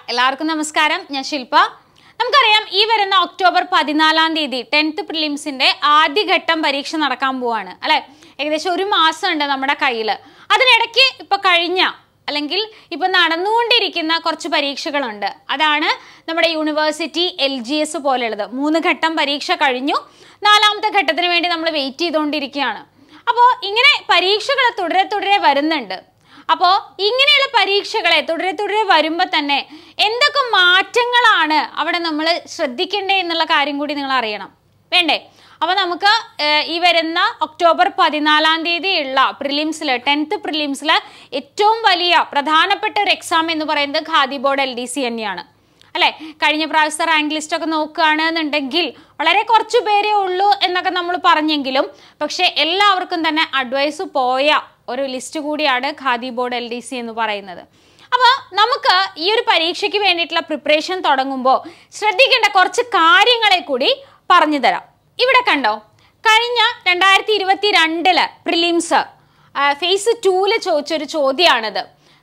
എല്ലാവർക്കും നമസ്കാരം ഞാൻ ശില്പ നമുക്കറിയാം ഈ വരുന്ന ഒക്ടോബർ പതിനാലാം തീയതി ടെൻത്ത് പ്രിലിംസിന്റെ ആദ്യഘട്ടം പരീക്ഷ നടക്കാൻ പോവാണ് അല്ലെ ഏകദേശം ഒരു മാസം ഉണ്ട് നമ്മുടെ കയ്യിൽ അതിനിടയ്ക്ക് ഇപ്പൊ കഴിഞ്ഞ അല്ലെങ്കിൽ ഇപ്പൊ നടന്നുകൊണ്ടിരിക്കുന്ന കുറച്ച് പരീക്ഷകളുണ്ട് അതാണ് നമ്മുടെ യൂണിവേഴ്സിറ്റി എൽ ജി എസ് പോലെയുള്ളത് മൂന്ന് ഘട്ടം പരീക്ഷ കഴിഞ്ഞു നാലാമത്തെ ഘട്ടത്തിന് വേണ്ടി നമ്മൾ വെയിറ്റ് ചെയ്തുകൊണ്ടിരിക്കുകയാണ് അപ്പോൾ ഇങ്ങനെ പരീക്ഷകൾ തുടരെ തുടരെ വരുന്നുണ്ട് അപ്പോൾ ഇങ്ങനെയുള്ള പരീക്ഷകളെ തുടരെ തുടരെ വരുമ്പോൾ തന്നെ എന്തൊക്കെ മാറ്റങ്ങളാണ് അവിടെ നമ്മൾ ശ്രദ്ധിക്കേണ്ടേ എന്നുള്ള കാര്യം കൂടി നിങ്ങൾ അറിയണം വേണ്ടേ അപ്പോൾ നമുക്ക് ഏഹ്, ഈ വരുന്ന ഒക്ടോബർ പതിനാലാം തീയതി ഉള്ള പ്രിലിംസിൽ ടെൻത്ത് പ്രിലിംസിൽ ഏറ്റവും വലിയ പ്രധാനപ്പെട്ട ഒരു എക്സാം എന്ന് പറയുന്നത് Khadi board L D C തന്നെയാണ് അല്ലെ കഴിഞ്ഞ പ്രാവശ്യത്തെ റാങ്ക് ലിസ്റ്റ് ഒക്കെ നോക്കുകയാണെന്നുണ്ടെങ്കിൽ വളരെ കുറച്ച് പേരേ ഉള്ളൂ എന്നൊക്കെ നമ്മൾ പറഞ്ഞെങ്കിലും പക്ഷെ എല്ലാവർക്കും തന്നെ അഡ്വൈസ് പോയ ഒരു ലിസ്റ്റ് കൂടിയാണ് Khadi board L D C എന്ന് പറയുന്നത് അപ്പോൾ നമുക്ക് ഈ ഒരു പരീക്ഷയ്ക്ക് വേണ്ടിയിട്ടുള്ള പ്രിപ്പറേഷൻ തുടങ്ങുമ്പോൾ ശ്രദ്ധിക്കേണ്ട കുറച്ച് കാര്യങ്ങളെ കൂടി പറഞ്ഞു തരാം ഇവിടെ കണ്ടോ കഴിഞ്ഞ രണ്ടായിരത്തി ഇരുപത്തി രണ്ടില് പ്രിലിംസ് ഫേസ് ടൂല് ചോദിച്ചൊരു ചോദ്യമാണിത്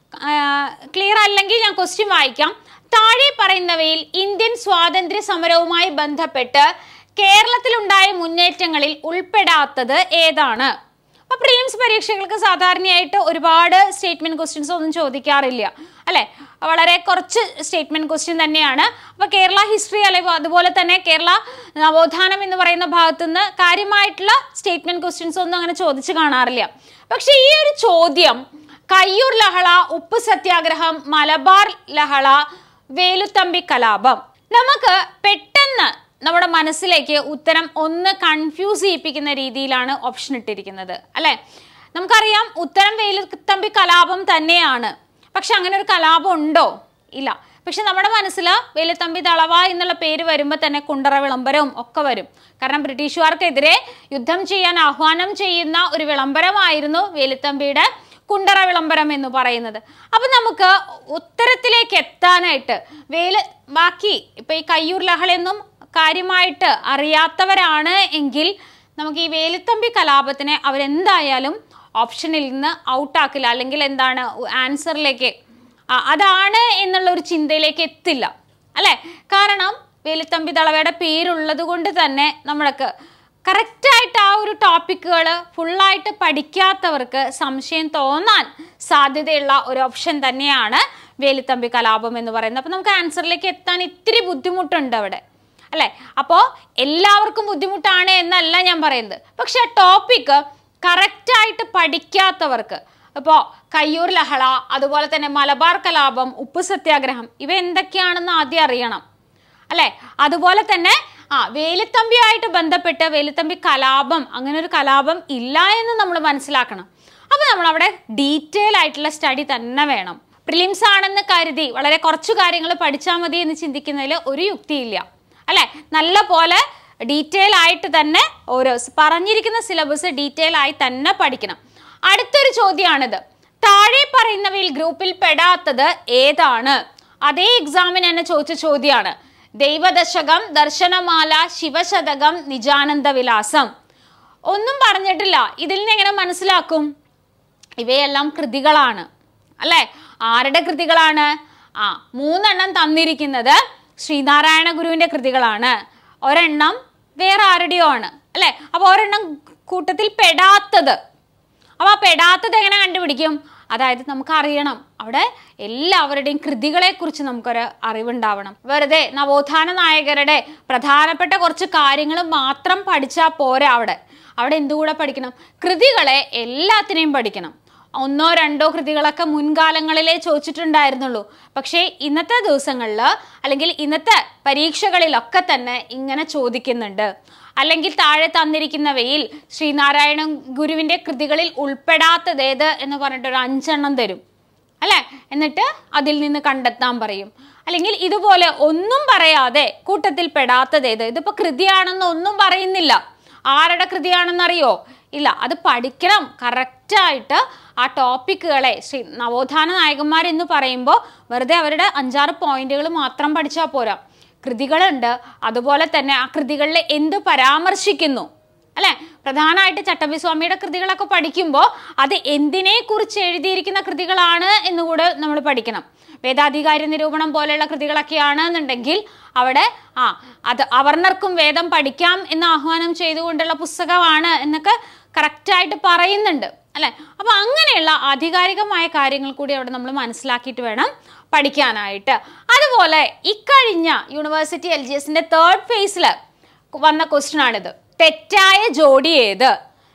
ക്ലിയർ അല്ലെങ്കിൽ ഞാൻ ക്വസ്റ്റ്യൻ വായിക്കാം താഴെ പറയുന്നവയിൽ ഇന്ത്യൻ സ്വാതന്ത്ര്യ സമരവുമായി ബന്ധപ്പെട്ട് കേരളത്തിലുണ്ടായ മുന്നേറ്റങ്ങളിൽ ഉൾപ്പെടാത്തത് ഏതാണ് അപ്പൊ പ്രിലിംസ് പരീക്ഷകൾക്ക് സാധാരണയായിട്ട് ഒരുപാട് സ്റ്റേറ്റ്മെന്റ് ക്വസ്റ്റ്യൻസ് ഒന്നും ചോദിക്കാറില്ല അല്ലെ വളരെ കുറച്ച് സ്റ്റേറ്റ്മെന്റ് ക്വസ്റ്റ്യൻ തന്നെയാണ് അപ്പൊ കേരള ഹിസ്റ്ററി അല്ലെങ്കിൽ അതുപോലെ തന്നെ കേരള നവോത്ഥാനം എന്ന് പറയുന്ന ഭാഗത്തു നിന്ന് കാര്യമായിട്ടുള്ള സ്റ്റേറ്റ്മെന്റ് ക്വസ്റ്റ്യൻസ് ഒന്നും അങ്ങനെ ചോദിച്ചു കാണാറില്ല പക്ഷെ ഈ ഒരു ചോദ്യം കയ്യൂർ ലഹള ഉപ്പ് സത്യാഗ്രഹം മലബാർ ലഹള വേലുത്തമ്പി കലാപം നമുക്ക് പെട്ടെന്ന് നമ്മുടെ മനസ്സിലേക്ക് ഉത്തരം ഒന്ന് കൺഫ്യൂസ് ചെയ്യിപ്പിക്കുന്ന രീതിയിലാണ് ഓപ്ഷൻ ഇട്ടിരിക്കുന്നത് അല്ലെ നമുക്കറിയാം ഉത്തരം വേലുത്തമ്പി കലാപം തന്നെയാണ് പക്ഷെ അങ്ങനെ ഒരു കലാപം ഉണ്ടോ ഇല്ല പക്ഷെ നമ്മുടെ മനസ്സിൽ വേലുത്തമ്പി ദളവ എന്നുള്ള പേര് വരുമ്പോൾ തന്നെ കുണ്ടറ വിളംബരവും ഒക്കെ വരും കാരണം ബ്രിട്ടീഷുകാർക്കെതിരെ യുദ്ധം ചെയ്യാൻ ആഹ്വാനം ചെയ്യുന്ന ഒരു വിളംബരമായിരുന്നു വേലുത്തമ്പിയുടെ കുണ്ടറ വിളംബരം എന്ന് പറയുന്നത് അപ്പൊ നമുക്ക് ഉത്തരത്തിലേക്ക് എത്താനായിട്ട് വേല ബാക്കി ഇപ്പൊ ഈ കയ്യൂർ ലഹളയൊന്നും കാര്യമായിട്ട് അറിയാത്തവരാണ് എങ്കിൽ നമുക്ക് ഈ വേലുത്തമ്പി കലാപത്തിനെ അവരെന്തായാലും ഓപ്ഷനിൽ നിന്ന് ഔട്ടാക്കില്ല അല്ലെങ്കിൽ എന്താണ് ആൻസറിലേക്ക് അതാണ് എന്നുള്ള ഒരു ചിന്തയിലേക്ക് എത്തില്ല അല്ലെ കാരണം വേലുത്തമ്പി ദളവയുടെ പേരുള്ളത് കൊണ്ട് തന്നെ നമ്മൾക്ക് കറക്റ്റായിട്ട് ആ ഒരു ടോപ്പിക്കുകൾ ഫുള്ളായിട്ട് പഠിക്കാത്തവർക്ക് സംശയം തോന്നാൻ സാധ്യതയുള്ള ഒരു ഓപ്ഷൻ തന്നെയാണ് വേലുത്തമ്പി കലാപം എന്ന് പറയുന്നത് അപ്പോൾ നമുക്ക് ആൻസറിലേക്ക് എത്താൻ ഇത്തിരി ബുദ്ധിമുട്ടുണ്ട് അവിടെ അല്ലേ അപ്പോൾ എല്ലാവർക്കും ബുദ്ധിമുട്ടാണ് എന്നല്ല ഞാൻ പറയുന്നത് പക്ഷെ ആ ടോപ്പിക്ക് കറക്റ്റായിട്ട് പഠിക്കാത്തവർക്ക് ഇപ്പോൾ കയ്യൂർ ലഹള അതുപോലെ തന്നെ മലബാർ കലാപം ഉപ്പ് സത്യാഗ്രഹം ഇവ എന്തൊക്കെയാണെന്ന് ആദ്യം അറിയണം അല്ലെ അതുപോലെ തന്നെ ആ വേലുത്തമ്പിയായിട്ട് ബന്ധപ്പെട്ട് വേലുത്തമ്പി കലാപം അങ്ങനെ ഒരു കലാപം ഇല്ല എന്ന് നമ്മൾ മനസ്സിലാക്കണം അപ്പൊ നമ്മൾ അവിടെ ഡീറ്റെയിൽ ആയിട്ടുള്ള സ്റ്റഡി തന്നെ വേണം പ്രിലിംസ് ആണെന്ന് കരുതി വളരെ കുറച്ചു കാര്യങ്ങൾ പഠിച്ചാൽ മതി എന്ന് ചിന്തിക്കുന്നതിൽ ഒരു യുക്തിയില്ല അല്ലെ നല്ല പോലെ ഡീറ്റെയിൽ ആയിട്ട് തന്നെ ഓരോ പറഞ്ഞിരിക്കുന്ന സിലബസ് ഡീറ്റെയിൽ ആയി തന്നെ പഠിക്കണം അടുത്തൊരു ചോദ്യമാണിത് താഴെ പറയുന്നവയിൽ ഗ്രൂപ്പിൽ പെടാത്തത് ഏതാണ് അതേ എക്സാമിന് തന്നെ ചോദിച്ച ചോദ്യമാണ് ദൈവദശകം ദർശനമാല ശിവശതകം നിജാനന്ദ വിലാസം ഒന്നും പറഞ്ഞിട്ടില്ല ഇതിൽ നിന്ന് എങ്ങനെ മനസ്സിലാക്കും ഇവയെല്ലാം കൃതികളാണ് അല്ലെ ആരുടെ കൃതികളാണ് ആ മൂന്നെണ്ണം തന്നിരിക്കുന്നത് ശ്രീനാരായണ ഗുരുവിന്റെ കൃതികളാണ് ഒരെണ്ണം വേറെ ആരുടെയോ ആണ് അല്ലെ അപ്പൊ ഒരെണ്ണം കൂട്ടത്തിൽ പെടാത്തത് അപ്പൊ ആ പെടാത്തത് എങ്ങനെ കണ്ടുപിടിക്കും അതായത് നമുക്ക് അറിയണം അവിടെ എല്ലാവരുടെയും കൃതികളെ കുറിച്ച് നമുക്കൊരു അറിവുണ്ടാവണം വെറുതെ നവോത്ഥാന നായകരുടെ പ്രധാനപ്പെട്ട കുറച്ച് കാര്യങ്ങൾ മാത്രം പഠിച്ചാൽ പോരാ അവിടെ അവിടെ എന്തുകൂടെ പഠിക്കണം കൃതികളെ എല്ലാത്തിനെയും പഠിക്കണം ഒന്നോ രണ്ടോ കൃതികളൊക്കെ മുൻകാലങ്ങളിലേ ചോദിച്ചിട്ടുണ്ടായിരുന്നുള്ളൂ പക്ഷേ ഇന്നത്തെ ദിവസങ്ങളിൽ അല്ലെങ്കിൽ ഇന്നത്തെ പരീക്ഷകളിലൊക്കെ തന്നെ ഇങ്ങനെ ചോദിക്കുന്നുണ്ട് അല്ലെങ്കിൽ താഴെ തന്നിരിക്കുന്നവയിൽ ശ്രീനാരായണ ഗുരുവിന്റെ കൃതികളിൽ ഉൾപ്പെടാത്തതേത് എന്ന് പറഞ്ഞിട്ട് ഒരു അഞ്ചെണ്ണം തരും അല്ലെ എന്നിട്ട് അതിൽ നിന്ന് കണ്ടെത്താൻ പറയും അല്ലെങ്കിൽ ഇതുപോലെ ഒന്നും പറയാതെ കൂട്ടത്തിൽ പെടാത്തതേത് ഇതിപ്പോ കൃതിയാണെന്ന് ഒന്നും പറയുന്നില്ല ആരുടെ കൃതിയാണെന്നറിയോ ഇല്ല അത് പഠിക്കണം കറക്റ്റായിട്ട് ആ ടോപ്പിക്കുകളെ ശ്രീ നവോത്ഥാന നായകന്മാരെന്ന് പറയുമ്പോൾ വെറുതെ അവരുടെ അഞ്ചാറ് പോയിന്റുകൾ മാത്രം പഠിച്ചാൽ പോരാ കൃതികളുണ്ട് അതുപോലെ തന്നെ ആ കൃതികളിൽ എന്ത് പരാമർശിക്കുന്നു അല്ലെ പ്രധാനമായിട്ട് ചട്ടമ്പിസ്വാമിയുടെ കൃതികളൊക്കെ പഠിക്കുമ്പോൾ അത് എന്തിനെ കുറിച്ച് എഴുതിയിരിക്കുന്ന കൃതികളാണ് എന്നുകൂടെ നമ്മൾ പഠിക്കണം വേദാധികാരി നിരൂപണം പോലെയുള്ള കൃതികളൊക്കെയാണ് എന്നുണ്ടെങ്കിൽ അവിടെ ആ അത് അവർണർക്കും വേദം പഠിക്കാം എന്ന് ആഹ്വാനം ചെയ്തുകൊണ്ടുള്ള പുസ്തകമാണ് എന്നൊക്കെ കറക്റ്റായിട്ട് പറയുന്നുണ്ട് അല്ലെ അപ്പൊ അങ്ങനെയുള്ള ആധികാരികമായ കാര്യങ്ങൾ കൂടി അവിടെ നമ്മൾ മനസ്സിലാക്കിയിട്ട് വേണം പഠിക്കാനായിട്ട് അതുപോലെ ഇക്കഴിഞ്ഞ യൂണിവേഴ്സിറ്റി എൽ ജി എസിന്റെ തേർഡ് ഫേസിൽ വന്ന ക്വസ്റ്റ്യൻ ആണിത് തെറ്റായ ജോഡി ഏത്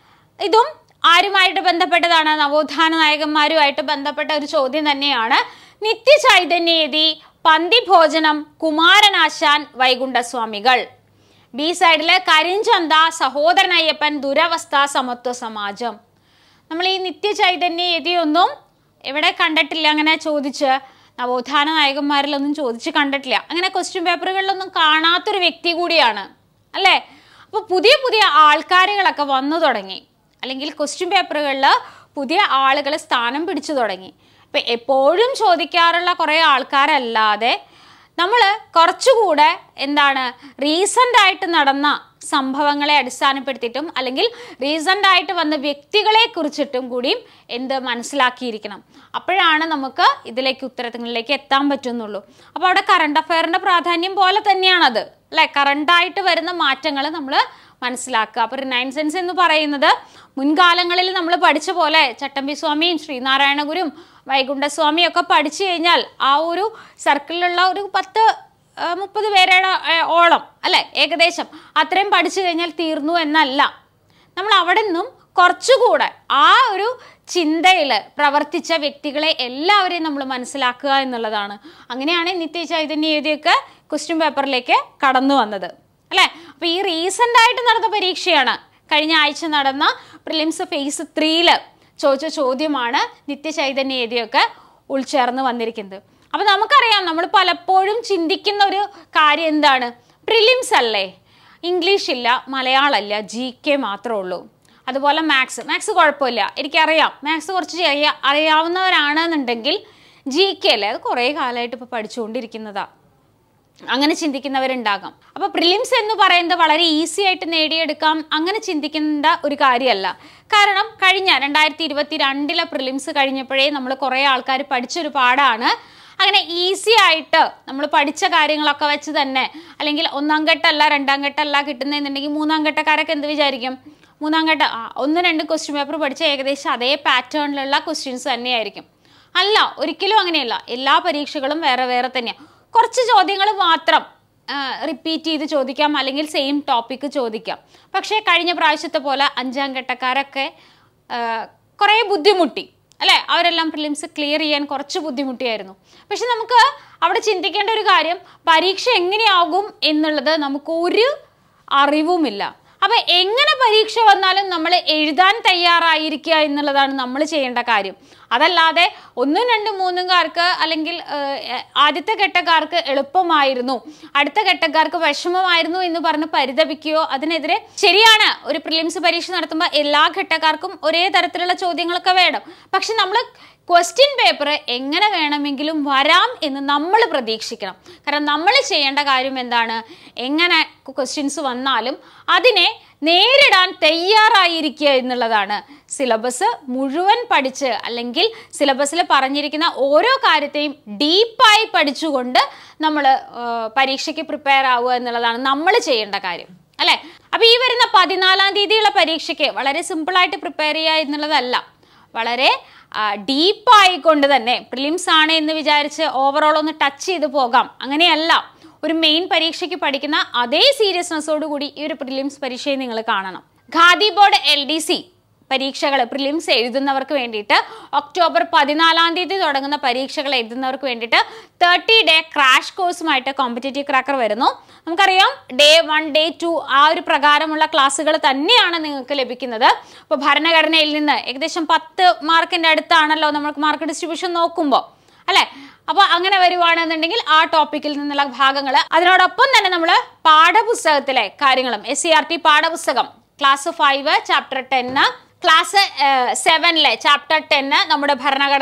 ഇതും ആരുമായിട്ട് ബന്ധപ്പെട്ടതാണ് നവോത്ഥാന നായകന്മാരുമായിട്ട് ബന്ധപ്പെട്ട ഒരു ചോദ്യം തന്നെയാണ് നിത്യചൈതന്യേതി പന്തിഭോജനം കുമാരനാശാൻ വൈകുണ്ഠസ്വാമികൾ ബി സൈഡില് കരിഞ്ചന്ത സഹോദരൻ അയ്യപ്പൻ ദുരവസ്ഥ സമത്വ സമാജം നമ്മൾ ഈ നിത്യചൈതന്യതിയൊന്നും എവിടെ കണ്ടിട്ടില്ല അങ്ങനെ ചോദിച്ച് നവോത്ഥാന നായകന്മാരിലൊന്നും ചോദിച്ച് കണ്ടിട്ടില്ല അങ്ങനെ ക്വസ്റ്റ്യൻ പേപ്പറുകളിലൊന്നും കാണാത്തൊരു വ്യക്തി കൂടിയാണ് അല്ലേ അപ്പോൾ പുതിയ പുതിയ ആൾക്കാരുകളൊക്കെ വന്നു തുടങ്ങി അല്ലെങ്കിൽ ക്വസ്റ്റ്യൻ പേപ്പറുകളിൽ പുതിയ ആളുകൾ സ്ഥാനം പിടിച്ചു തുടങ്ങി ഇപ്പം എപ്പോഴും ചോദിക്കാറുള്ള കുറേ ആൾക്കാരല്ലാതെ നമ്മൾ കുറച്ചുകൂടെ എന്താണ് റീസെൻ്റ് ആയിട്ട് നടന്ന സംഭവങ്ങളെ അടിസ്ഥാനപ്പെടുത്തിയിട്ടും അല്ലെങ്കിൽ റീസെൻ്റ് ആയിട്ട് വന്ന വ്യക്തികളെ കുറിച്ചിട്ടും കൂടിയും എന്ത് മനസ്സിലാക്കിയിരിക്കണം അപ്പോഴാണ് നമുക്ക് ഇതിലേക്ക് ഉത്തരങ്ങളിലേക്ക് എത്താൻ പറ്റുന്നുള്ളൂ അപ്പോൾ അവിടെ കറണ്ട് അഫയറിൻ്റെ പ്രാധാന്യം പോലെ തന്നെയാണത് അല്ലേ കറണ്ടായിട്ട് വരുന്ന മാറ്റങ്ങൾ നമ്മൾ മനസ്സിലാക്കുക അപ്പോൾ റിനൈൻസെൻസ് എന്ന് പറയുന്നത് മുൻകാലങ്ങളിൽ നമ്മൾ പഠിച്ച പോലെ ചട്ടമ്പി സ്വാമിയും ശ്രീനാരായണ ഗുരും വൈകുണ്ഠസ്വാമിയും ഒക്കെ പഠിച്ചു കഴിഞ്ഞാൽ ആ ഒരു സർക്കിളിലുള്ള ഒരു പത്ത് ആ, മുപ്പത് പേരുടെ ആ, ഓളം അല്ലെ ഏകദേശം അത്രയും പഠിച്ചു കഴിഞ്ഞാൽ തീർന്നു എന്നല്ല നമ്മൾ അവിടെ നിന്നും കുറച്ചുകൂടെ ആ ഒരു ചിന്തയിൽ പ്രവർത്തിച്ച വ്യക്തികളെ എല്ലാവരെയും നമ്മൾ മനസ്സിലാക്കുക എന്നുള്ളതാണ് അങ്ങനെയാണ് നിത്യ ചൈതന്യ എഴുതിയൊക്കെ ക്വസ്റ്റ്യൻ പേപ്പറിലേക്ക് കടന്നു വന്നത് അല്ലേ അപ്പോൾ ഈ റീസെൻ്റ് ആയിട്ട് നടന്ന പരീക്ഷയാണ് കഴിഞ്ഞ ആഴ്ച നടന്ന പ്രിലിംസ് ഫേസ് ത്രീയിൽ ചോദിച്ച ചോദ്യമാണ് നിത്യ ചൈതന്യ എഴുതിയൊക്കെ ഉൾച്ചേർന്ന് വന്നിരിക്കുന്നത് അപ്പോൾ നമുക്കറിയാം നമ്മൾ പലപ്പോഴും ചിന്തിക്കുന്ന ഒരു കാര്യം എന്താണ് പ്രിലിംസ് അല്ലേ ഇംഗ്ലീഷ് ഇല്ല മലയാളമല്ല ജി കെ മാത്രമേ ഉള്ളൂ അതുപോലെ മാത്സ് മാത്സ് കുഴപ്പമില്ല എനിക്കറിയാം മാത്സ് കുറച്ച് അറിയാ അറിയാവുന്നവരാണെന്നുണ്ടെങ്കിൽ ജി കെ അല്ലേ അത് കുറേ കാലമായിട്ട് ഇപ്പോൾ പഠിച്ചുകൊണ്ടിരിക്കുന്നതാണ് അങ്ങനെ ചിന്തിക്കുന്നവരുണ്ടാകാം അപ്പോൾ പ്രിലിംസ് എന്ന് പറയുന്നത് വളരെ ഈസി ആയിട്ട് നേടിയെടുക്കാം അങ്ങനെ ചിന്തിക്കേണ്ട ഒരു കാര്യമല്ല കാരണം കഴിഞ്ഞ രണ്ടായിരത്തി ഇരുപത്തി രണ്ടിലെ പ്രിലിംസ് കഴിഞ്ഞപ്പോഴേ നമ്മൾ കുറേ ആൾക്കാർ പഠിച്ചൊരു പാടാണ് അങ്ങനെ ഈസി ആയിട്ട് നമ്മൾ പഠിച്ച കാര്യങ്ങളൊക്കെ വെച്ച് തന്നെ അല്ലെങ്കിൽ ഒന്നാം ഘട്ടമല്ല രണ്ടാം ഘട്ടമല്ല കിട്ടുന്നതെന്നുണ്ടെങ്കിൽ മൂന്നാം ഘട്ടക്കാരൊക്കെ എന്ത് വിചാരിക്കും മൂന്നാം ഘട്ട ആ, ഒന്ന് രണ്ട് ക്വസ്റ്റ്യൻ പേപ്പർ പഠിച്ച ഏകദേശം അതേ പാറ്റേണിലുള്ള ക്വസ്റ്റ്യൻസ് തന്നെയായിരിക്കും അല്ല ഒരിക്കലും അങ്ങനെയല്ല എല്ലാ പരീക്ഷകളും വേറെ വേറെ തന്നെയാണ് കുറച്ച് ചോദ്യങ്ങൾ മാത്രം റിപ്പീറ്റ് ചെയ്ത് ചോദിക്കാം അല്ലെങ്കിൽ സെയിം ടോപ്പിക്ക് ചോദിക്കാം പക്ഷേ കഴിഞ്ഞ പ്രാവശ്യത്തെ പോലെ അഞ്ചാം ഘട്ടക്കാരൊക്കെ ആ, കുറേ ബുദ്ധിമുട്ടി അല്ലേ അവരെല്ലാം പ്രിലിംസ് ക്ലിയർ ചെയ്യാൻ കുറച്ച് ബുദ്ധിമുട്ടിയായിരുന്നു പക്ഷെ നമുക്ക് അവിടെ ചിന്തിക്കേണ്ട ഒരു കാര്യം പരീക്ഷ എങ്ങനെയാകും എന്നുള്ളത് നമുക്ക് ഒരു അറിവുമില്ല അപ്പൊ എങ്ങനെ പരീക്ഷ വന്നാലും നമ്മൾ എഴുതാൻ തയ്യാറായിരിക്കുക എന്നുള്ളതാണ് നമ്മൾ ചെയ്യേണ്ട കാര്യം അതല്ലാതെ ഒന്നും രണ്ടും മൂന്നുകാർക്ക് അല്ലെങ്കിൽ ഏഹ്, ആദ്യത്തെ ഘട്ടക്കാർക്ക് എളുപ്പമായിരുന്നു അടുത്ത ഘട്ടക്കാർക്ക് വിഷമമായിരുന്നു എന്ന് പറഞ്ഞ് പരിതപിക്കുകയോ അതിനെതിരെ ശരിയാണ് ഒരു പ്രിലിംസ് പരീക്ഷ നടത്തുമ്പോൾ എല്ലാ ഘട്ടക്കാർക്കും ഒരേ തരത്തിലുള്ള ചോദ്യങ്ങളൊക്കെ വേണം പക്ഷെ നമ്മൾ ക്വസ്റ്റ്യൻ പേപ്പർ എങ്ങനെ വേണമെങ്കിലും വരാം എന്ന് നമ്മൾ പ്രതീക്ഷിക്കണം കാരണം നമ്മൾ ചെയ്യേണ്ട കാര്യം എന്താണ് എങ്ങനെ ക്വസ്റ്റ്യൻസ് വന്നാലും അതിനെ നേരിടാൻ തയ്യാറായിരിക്കുക എന്നുള്ളതാണ് സിലബസ് മുഴുവൻ പഠിച്ച് അല്ലെങ്കിൽ സിലബസിൽ പറഞ്ഞിരിക്കുന്ന ഓരോ കാര്യത്തെയും ഡീപ്പായി പഠിച്ചുകൊണ്ട് നമ്മൾ പരീക്ഷയ്ക്ക് പ്രിപ്പയർ ആവുക എന്നുള്ളതാണ് നമ്മൾ ചെയ്യേണ്ട കാര്യം അല്ലേ അപ്പൊ ഈ വരുന്ന പതിനാലാം തീയതിയുള്ള പരീക്ഷയ്ക്ക് വളരെ സിമ്പിളായിട്ട് പ്രിപ്പയർ ചെയ്യുക എന്നുള്ളതല്ല വളരെ ഡീപ്പായിക്കൊണ്ട് തന്നെ പ്രിലിംസ് ആണ് എന്ന് വിചാരിച്ച് ഓവറോൾ ഒന്ന് ടച്ച് ചെയ്ത് പോകാം അങ്ങനെയല്ല ഒരു മെയിൻ പരീക്ഷയ്ക്ക് പഠിക്കുന്ന അതേ സീരിയസ്നെസ്സോട് കൂടി ഈ ഒരു പ്രിലിംസ് പരീക്ഷയെ നിങ്ങൾ കാണണം Khadi board L D C പരീക്ഷകൾ പ്രിലിംസ് എഴുതുന്നവർക്ക് വേണ്ടിയിട്ട് ഒക്ടോബർ പതിനാലാം തീയതി തുടങ്ങുന്ന പരീക്ഷകൾ എഴുതുന്നവർക്ക് വേണ്ടിയിട്ട് തേർട്ടി ഡേ ക്രാഷ് കോഴ്സുമായിട്ട് കോമ്പറ്റേറ്റീവ് ക്രാക്കർ വരുന്നു നമുക്കറിയാം ഡേ വൺ ഡേ ടു ആ ഒരു പ്രകാരമുള്ള ക്ലാസ്സുകൾ തന്നെയാണ് നിങ്ങൾക്ക് ലഭിക്കുന്നത് ഇപ്പോൾ ഭരണഘടനയിൽ നിന്ന് ഏകദേശം പത്ത് മാർക്കിൻ്റെ അടുത്താണല്ലോ നമുക്ക് മാർക്ക് ഡിസ്ട്രിബ്യൂഷൻ നോക്കുമ്പോൾ അല്ലേ അപ്പോൾ അങ്ങനെ വരുവാണെന്നുണ്ടെങ്കിൽ ആ ടോപ്പിക്കിൽ നിന്നുള്ള ഭാഗങ്ങൾ അതിനോടൊപ്പം തന്നെ നമ്മൾ പാഠപുസ്തകത്തിലെ കാര്യങ്ങളും എസ് സി ആർ ടി പാഠപുസ്തകം ക്ലാസ് ഫൈവ് ചാപ്റ്റർ ടെന്ന് ക്ലാസ് സെവനിലെ ചാപ്റ്റർ ടെന്ന് നമ്മുടെ ഭരണഘടന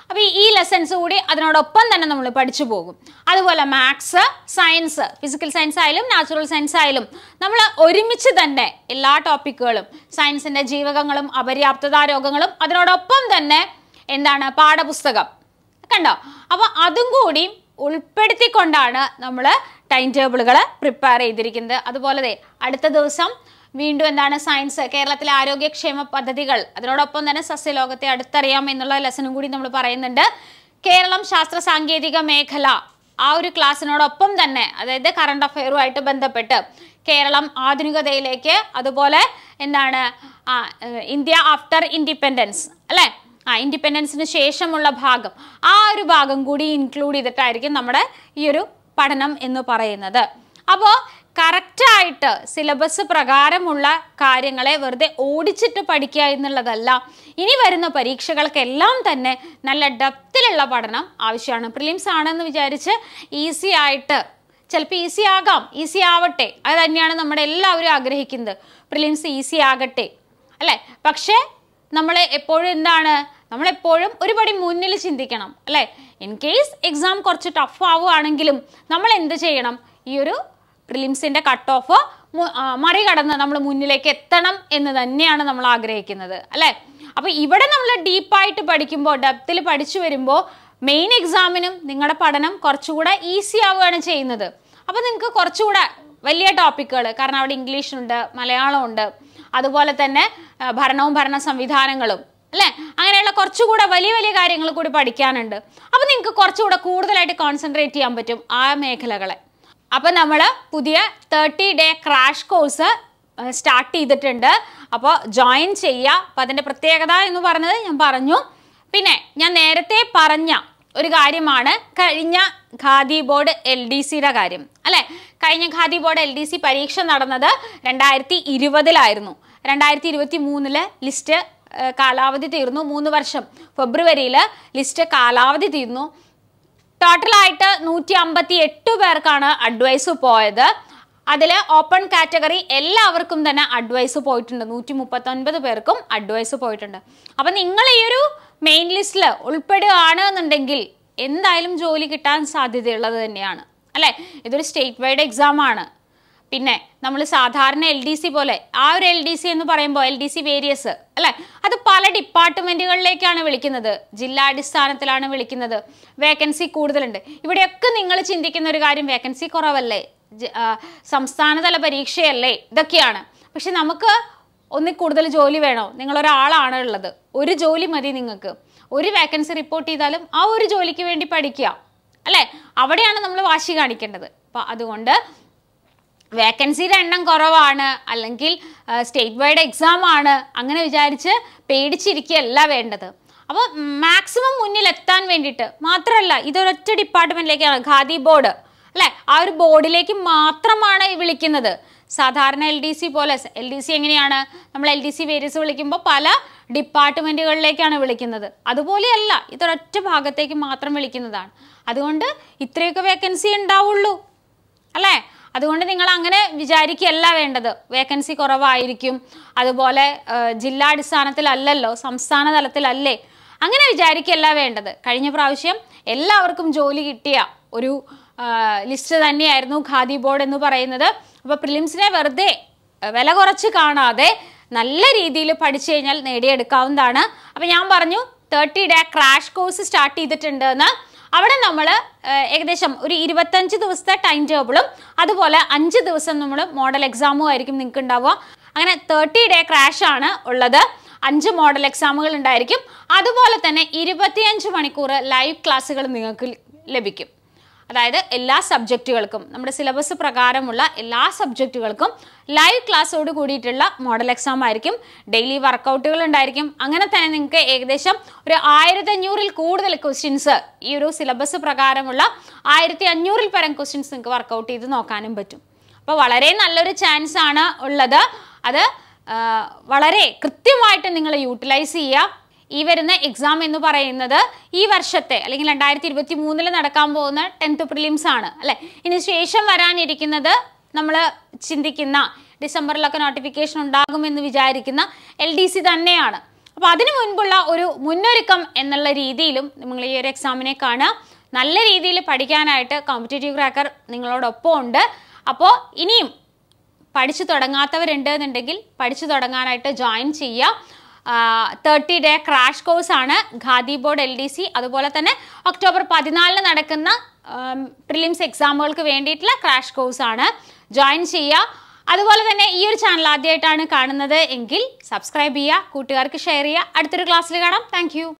അപ്പോൾ ഈ ലെസൺസ് കൂടി അതിനോടൊപ്പം തന്നെ നമ്മൾ പഠിച്ചു പോകും അതുപോലെ മാത്സ് സയൻസ് ഫിസിക്കൽ സയൻസ് ആയാലും നാച്ചുറൽ സയൻസ് ആയാലും നമ്മൾ ഒരുമിച്ച് തന്നെ എല്ലാ ടോപ്പിക്കുകളും സയൻസിൻ്റെ ജീവകങ്ങളും അപര്യാപ്തതാ രോഗങ്ങളും അതിനോടൊപ്പം തന്നെ എന്താണ് പാഠപുസ്തകം കണ്ടോ അപ്പോൾ അതും കൂടി ഉൾപ്പെടുത്തിക്കൊണ്ടാണ് നമ്മൾ ടൈം ടേബിളുകൾ പ്രിപ്പയർ ചെയ്തിരിക്കുന്നത് അതുപോലെ ദേ അടുത്ത ദിവസം വീണ്ടും എന്താണ് സയൻസ് കേരളത്തിലെ ആരോഗ്യക്ഷേമ പദ്ധതികൾ അതിനോടൊപ്പം തന്നെ സസ്യലോകത്തെ അടുത്തറിയാം എന്നുള്ള ലെസണും കൂടി നമ്മൾ പറയുന്നുണ്ട് കേരളം ശാസ്ത്ര സാങ്കേതിക മേഖല ആ ഒരു ക്ലാസ്സിനോടൊപ്പം തന്നെ അതായത് കറണ്ട് അഫെയറുമായിട്ട് ബന്ധപ്പെട്ട് കേരളം ആധുനികതയിലേക്ക് അതുപോലെ എന്താണ് ആ, ഏഹ്, ഇന്ത്യ ആഫ്റ്റർ ഇൻഡിപെൻഡൻസ് അല്ലേ ആ ഇൻഡിപെൻഡൻസിന് ശേഷമുള്ള ഭാഗം ആ ഒരു ഭാഗം കൂടി ഇൻക്ലൂഡ് ചെയ്തിട്ടായിരിക്കും നമ്മുടെ ഈ ഒരു പഠനം എന്ന് പറയുന്നത് അപ്പോൾ കറക്റ്റായിട്ട് സിലബസ് പ്രകാരമുള്ള കാര്യങ്ങളെ വെറുതെ ഓടിച്ചിട്ട് പഠിക്കുക എന്നുള്ളതല്ല ഇനി വരുന്ന പരീക്ഷകൾക്കെല്ലാം തന്നെ നല്ല ഡെപ്തിലുള്ള പഠനം ആവശ്യമാണ് പ്രിലിംസ് ആണെന്ന് വിചാരിച്ച് ഈസി ആയിട്ട് ചിലപ്പോൾ ഈസി ആകാം ഈസി ആവട്ടെ അത് തന്നെയാണ് നമ്മുടെ എല്ലാവരും ആഗ്രഹിക്കുന്നത് പ്രിലിംസ് ഈസി ആകട്ടെ അല്ലേ പക്ഷേ നമ്മൾ എപ്പോഴും എന്താണ് നമ്മളെപ്പോഴും ഒരു പടി മുന്നിൽ ചിന്തിക്കണം അല്ലേ ഇൻ കേസ് എക്സാം കുറച്ച് ടഫ് ആവുകയാണെങ്കിലും നമ്മൾ എന്ത് ചെയ്യണം ഈ ഒരു പ്രിലിംസിൻ്റെ കട്ട് ഓഫ് മറികടന്ന് നമ്മൾ മുന്നിലേക്ക് എത്തണം എന്ന് തന്നെയാണ് നമ്മൾ ആഗ്രഹിക്കുന്നത് അല്ലേ അപ്പോൾ ഇവിടെ നമ്മൾ ഡീപ്പായിട്ട് പഠിക്കുമ്പോൾ ഡെപ്തിൽ പഠിച്ചു വരുമ്പോൾ മെയിൻ എക്സാമിനും നിങ്ങളുടെ പഠനം കുറച്ചുകൂടെ ഈസി ആവുകയാണ് ചെയ്യുന്നത് അപ്പോൾ നിങ്ങൾക്ക് കുറച്ചുകൂടെ വലിയ ടോപ്പിക്കുകൾ കാരണം അവിടെ ഇംഗ്ലീഷ് ഉണ്ട് മലയാളം ഉണ്ട് അതുപോലെ തന്നെ ആ, ഭരണവും ഭരണ സംവിധാനങ്ങളും അല്ലേ അങ്ങനെയുള്ള കുറച്ചുകൂടെ വലിയ വലിയ കാര്യങ്ങൾ കൂടി പഠിക്കാനുണ്ട് അപ്പോൾ നിങ്ങൾക്ക് കുറച്ചുകൂടെ കൂടുതലായിട്ട് കോൺസെൻട്രേറ്റ് ചെയ്യാൻ പറ്റും ആ മേഖലകളെ അപ്പോൾ നമ്മൾ പുതിയ thirty day crash course start ചെയ്തിട്ടുണ്ട് അപ്പോൾ ജോയിൻ ചെയ്യുക അപ്പോൾ അതിൻ്റെ പ്രത്യേകത എന്ന് പറഞ്ഞത് ഞാൻ പറഞ്ഞു പിന്നെ ഞാൻ നേരത്തെ പറഞ്ഞ ഒരു കാര്യമാണ് കഴിഞ്ഞ ഖാദി ബോർഡ് എൽ ഡി സിയുടെ കാര്യം അല്ലേ കഴിഞ്ഞ Khadi board L D C പരീക്ഷ നടന്നത് രണ്ടായിരത്തി ഇരുപതിലായിരുന്നു രണ്ടായിരത്തി ഇരുപത്തി മൂന്നില് ലിസ്റ്റ് ഏഹ്, കാലാവധി തീർന്നു മൂന്ന് വർഷം ഫെബ്രുവരിയിൽ ലിസ്റ്റ് കാലാവധി തീർന്നു ടോട്ടലായിട്ട് നൂറ്റി അമ്പത്തി എട്ട് പേർക്കാണ് അഡ്വൈസ് പോയത് അതിൽ ഓപ്പൺ കാറ്റഗറി എല്ലാവർക്കും തന്നെ അഡ്വൈസ് പോയിട്ടുണ്ട് നൂറ്റി മുപ്പത്തൊൻപത് പേർക്കും അഡ്വൈസ് പോയിട്ടുണ്ട് അപ്പം നിങ്ങൾ ഈ ഒരു മെയിൻ ലിസ്റ്റിൽ ഉൾപ്പെടുകയാണ് എന്നുണ്ടെങ്കിൽ എന്തായാലും ജോലി കിട്ടാൻ സാധ്യതയുള്ളത് തന്നെയാണ് അല്ലേ ഇതൊരു സ്റ്റേറ്റ് വൈഡ് എക്സാം ആണ് പിന്നെ നമ്മൾ സാധാരണ എൽ ഡി സി പോലെ ആ ഒരു എൽ ഡി സി എന്ന് പറയുമ്പോൾ എൽ ഡി സി വേരിയസ് അല്ലേ അത് പല ഡിപ്പാർട്ട്മെന്റുകളിലേക്കാണ് വിളിക്കുന്നത് ജില്ലാടിസ്ഥാനത്തിലാണ് വിളിക്കുന്നത് വേക്കൻസി കൂടുതലുണ്ട് ഇവിടെയൊക്കെ നിങ്ങൾ ചിന്തിക്കുന്ന ഒരു കാര്യം വേക്കൻസി കുറവല്ലേ ജ- ആ, സംസ്ഥാനതല പരീക്ഷയല്ലേ ഇതൊക്കെയാണ് പക്ഷെ നമുക്ക് ഒന്നിൽ കൂടുതൽ ജോലി വേണോ നിങ്ങൾ ഒരാളാണ് ഉള്ളത് ഒരു ജോലി മതി നിങ്ങൾക്ക് ഒരു വേക്കൻസി റിപ്പോർട്ട് ചെയ്താലും ആ ഒരു ജോലിക്ക് വേണ്ടി പഠിക്കുക അല്ലേ അവിടെയാണ് നമ്മൾ വാശി കാണിക്കേണ്ടത് അപ്പം അതുകൊണ്ട് വേക്കൻസിയുടെ എണ്ണം കുറവാണ് അല്ലെങ്കിൽ സ്റ്റേറ്റ് വൈഡ് എക്സാം ആണ് അങ്ങനെ വിചാരിച്ച് പേടിച്ചിരിക്കുകയല്ല വേണ്ടത് അപ്പോൾ മാക്സിമം മുന്നിൽ എത്താൻ വേണ്ടിയിട്ട് മാത്രമല്ല ഇതൊരൊറ്റ ഡിപ്പാർട്ട്മെന്റിലേക്കാണ് ഖാദി ബോർഡ് അല്ലേ ആ ഒരു ബോർഡിലേക്ക് മാത്രമാണ് ഈ വിളിക്കുന്നത് സാധാരണ എൽ ഡി സി പോലെ എൽ ഡി സി എങ്ങനെയാണ് നമ്മൾ എൽ ഡി സി വേരിയസ് വിളിക്കുമ്പോൾ പല ഡിപ്പാർട്ട്മെന്റുകളിലേക്കാണ് വിളിക്കുന്നത് അതുപോലെയല്ല ഇതൊരൊറ്റ ഭാഗത്തേക്ക് മാത്രം വിളിക്കുന്നതാണ് അതുകൊണ്ട് ഇത്രയൊക്കെ വേക്കൻസി ഉണ്ടാവുള്ളൂ അല്ലേ അതുകൊണ്ട് നിങ്ങൾ അങ്ങനെ വിചാരിക്കുകയല്ല വേണ്ടത് വേക്കൻസി കുറവായിരിക്കും അതുപോലെ ആ, ജില്ലാടിസ്ഥാനത്തിലല്ലല്ലോ സംസ്ഥാന തലത്തിലല്ലേ അങ്ങനെ വിചാരിക്കുകയല്ല വേണ്ടത് കഴിഞ്ഞ പ്രാവശ്യം എല്ലാവർക്കും ജോലി കിട്ടിയ ഒരു ലിസ്റ്റ് തന്നെയായിരുന്നു ഖാദി ബോർഡ് എന്ന് പറയുന്നത് അപ്പോൾ പ്രിലിംസിനെ വെറുതെ ആ, വില കുറച്ച് കാണാതെ നല്ല രീതിയിൽ പഠിച്ചു കഴിഞ്ഞാൽ നേടിയെടുക്കാവുന്നതാണ് അപ്പം ഞാൻ പറഞ്ഞു thirty day crash course start ചെയ്തിട്ടുണ്ട് എന്ന് അവിടെ നമ്മൾ ഏകദേശം ഒരു ഇരുപത്തഞ്ച് ദിവസത്തെ ടൈം ടേബിളും അതുപോലെ അഞ്ച് ദിവസം നമ്മൾ മോഡൽ എക്സാമും ആയിരിക്കും നിങ്ങൾക്ക് ഉണ്ടാവുക അങ്ങനെ തേർട്ടി ഡേ ക്രാഷ് ആണ് ഉള്ളത് അഞ്ച് മോഡൽ എക്സാമുകൾ ഉണ്ടായിരിക്കും അതുപോലെ തന്നെ ഇരുപത്തിയഞ്ച് മണിക്കൂർ ലൈവ് ക്ലാസ്സുകൾ നിങ്ങൾക്ക് ലഭിക്കും അതായത് എല്ലാ സബ്ജക്റ്റുകൾക്കും നമ്മുടെ സിലബസ് പ്രകാരമുള്ള എല്ലാ സബ്ജക്റ്റുകൾക്കും ലൈവ് ക്ലാസ്സോട് കൂടിയിട്ടുള്ള മോഡൽ എക്സാം ആയിരിക്കും ഡെയിലി വർക്കൗട്ടുകൾ ഉണ്ടായിരിക്കും അങ്ങനെ തന്നെ നിങ്ങൾക്ക് ഏകദേശം ഒരു ആയിരത്തി അഞ്ഞൂറിൽ കൂടുതൽ ക്വസ്റ്റ്യൻസ് ഈ ഒരു സിലബസ് പ്രകാരമുള്ള ആയിരത്തി അഞ്ഞൂറിൽ പരം ക്വസ്റ്റ്യൻസ് നിങ്ങൾക്ക് വർക്കൗട്ട് ചെയ്ത് നോക്കാനും പറ്റും അപ്പോൾ വളരെ നല്ലൊരു ചാൻസ് ആണ് ഉള്ളത് അത് ആ, വളരെ കൃത്യമായിട്ട് നിങ്ങൾ യൂട്ടിലൈസ് ചെയ്യുക ഈ വരുന്ന എക്സാം എന്ന് പറയുന്നത് ഈ വർഷത്തെ അല്ലെങ്കിൽ രണ്ടായിരത്തി ഇരുപത്തി മൂന്നിൽ നടക്കാൻ പോകുന്ന ടെൻത്ത് പ്രിലിംസ് ആണ് അല്ലെ ഇതിന് ശേഷം വരാനിരിക്കുന്നത് നമ്മൾ ചിന്തിക്കുന്ന ഡിസംബറിലൊക്കെ നോട്ടിഫിക്കേഷൻ ഉണ്ടാകുമെന്ന് വിചാരിക്കുന്ന എൽ ഡി സി തന്നെയാണ് അപ്പോൾ അതിനു മുൻപുള്ള ഒരു മുന്നൊരുക്കം എന്നുള്ള രീതിയിലും നിങ്ങൾ ഈ ഒരു എക്സാമിനെ കാണുക നല്ല രീതിയിൽ പഠിക്കാനായിട്ട് കോമ്പറ്റേറ്റീവ് ക്രാക്കർ നിങ്ങളോടൊപ്പം ഉണ്ട് അപ്പോൾ ഇനിയും പഠിച്ചു തുടങ്ങാത്തവരുണ്ട് എന്നുണ്ടെങ്കിൽ പഠിച്ചു തുടങ്ങാനായിട്ട് ജോയിൻ ചെയ്യുക തേർട്ടി ഡേ ക്രാഷ് കോഴ്സ് ആണ് Khadi board L D C അതുപോലെ തന്നെ ഒക്ടോബർ പതിനാലിന് നടക്കുന്ന പ്രിലിംസ് എക്സാമുകൾക്ക് വേണ്ടിയിട്ടുള്ള ക്രാഷ് കോഴ്സ് ആണ് ജോയിൻ ചെയ്യുക അതുപോലെ തന്നെ ഈ ഒരു ചാനൽ ആദ്യമായിട്ടാണ് കാണുന്നത് എങ്കിൽ സബ്സ്ക്രൈബ് ചെയ്യുക കൂട്ടുകാർക്ക് ഷെയർ ചെയ്യുക അടുത്തൊരു ക്ലാസ്സിൽ കാണാം താങ്ക്